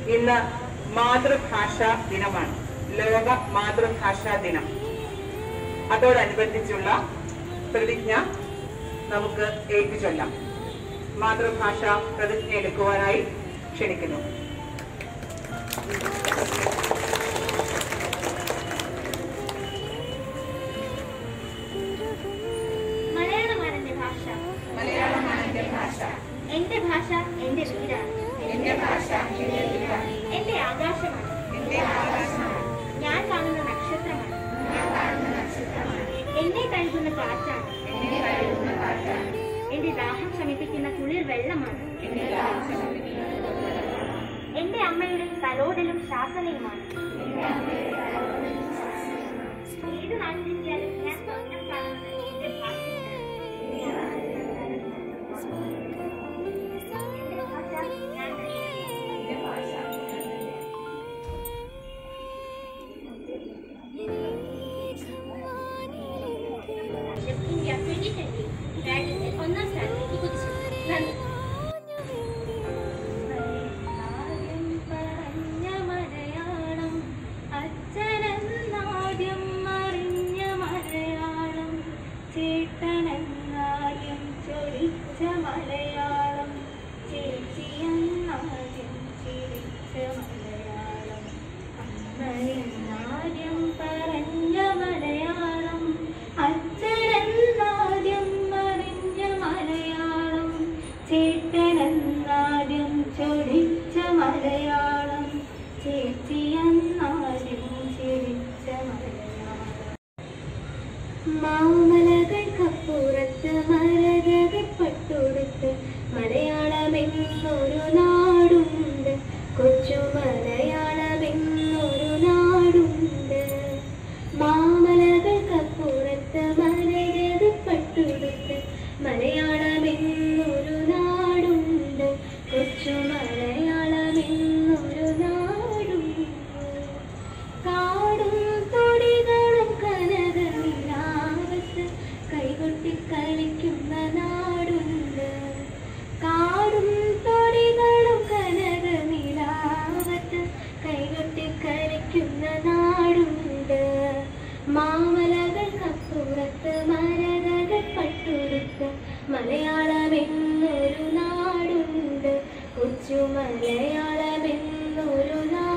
ഇന്ന് മാതൃഭാഷാ ദിനമാണ് ലോക മാതൃഭാഷാ ദിനം അതോടനുബന്ധിച്ചുള്ള പ്രതിജ്ഞ നമുക്ക് ഏറ്റുചൊല്ലാം മാതൃഭാഷ പ്രതിജ്ഞ എടുക്കുവാനായി ക്ഷണിക്കുന്നു മലയാളമാണ് എന്റെ ഭാഷ മലയാളമാണ് എന്റെ ഭാഷ എന്റെ ഭാഷ എന്റെ വീടാണ് എന്റെ ഭാഷ എന്റെ വീടാണ് എന്റെ ആകാശമാണ് എന്റെ ആകാശമാണ് ഞാൻ കാണുന്ന നക്ഷത്രമാണ് ഞാൻ കാണുന്ന നക്ഷത്രമാണ് എന്നെ കഴുകുന്ന കാറ്റാണ് എന്നെ കഴിയുന്ന കാറ്റാണ് എന്റെ ദാഹം ശമിപ്പിക്കുന്ന കുളിർ വെള്ളമാണ് എന്റെ ദാഹം ശമിപ്പിക്കുന്ന എന്റെ അമ്മയുടെ തലോടലും ശാസനയുമാണ് ഏത് നാട്ടിലെത്തിയാലും ഞാൻ സ്വപ്നം കാണുന്നത് എന്റെ ഭാഷയാണ് എന്റെ ഭാഷ ഞാൻ തന്നെ. എന്റെ ഭാഷ ഇന്ത്യ ട്വന്റി ട്വന്റി റാങ്കിങ്ങിൽ ഒന്നാം സ്ഥാനത്തേക്ക് കുതിച്ചു നന്ദി ആദ്യം പറഞ്ഞ മലയാളം അച്ഛനെന്നാദ്യം അറിഞ്ഞ മലയാളം ചേട്ടനെന്നാദ്യം ചൊടിച്ച മലയാളം ചേച്ചിയെന്നാദ്യം ചിരിച്ച മലയാളം അമ്മയെന്നാദ്യം പറഞ്ഞ മലയാളം അച്ഛനെന്നാദ്യം അറിഞ്ഞ മലയാളം ചേട്ടനെന്നാദ്യം ചൊടിച്ച മലയാളം ചേച്ചിയെന്നാദ്യം ചിരിച്ച മലയാളം മാമലകൾക്കപ്പുറത്ത് മരതകൾ പട്ടുടുത്ത് മലയാളമെന്നൊരു നാടുണ്ട് കൊച്ചു മലയാളമെന്നൊരു നാടുണ്ട് മാമലകൾക്കപ്പുറത്ത് മരതകൾ പട്ടുടുത്ത് മലയാളമെന്നൊരു നാടുണ്ട് കൊച്ചു മലയാളമെന്നൊരു നാടുണ്ട് കാടും തൊടികളും കനകനിലാവത്ത് കൈകൊട്ടി കളിക്കുന്ന നാടുണ്ട് കാടും തൊടികളും കനകനിലാവത്ത് കൈകൊട്ടി കളിക്കുന്ന നാടുണ്ട് മാമലകൾക്കപ്പുറത്ത് മരതകൾ പട്ടുടുത്ത് മലയാളമെന്നൊരു നാടുണ്ട് കൊച്ചു മലയാളമെന്നൊരു നാടുണ്ട്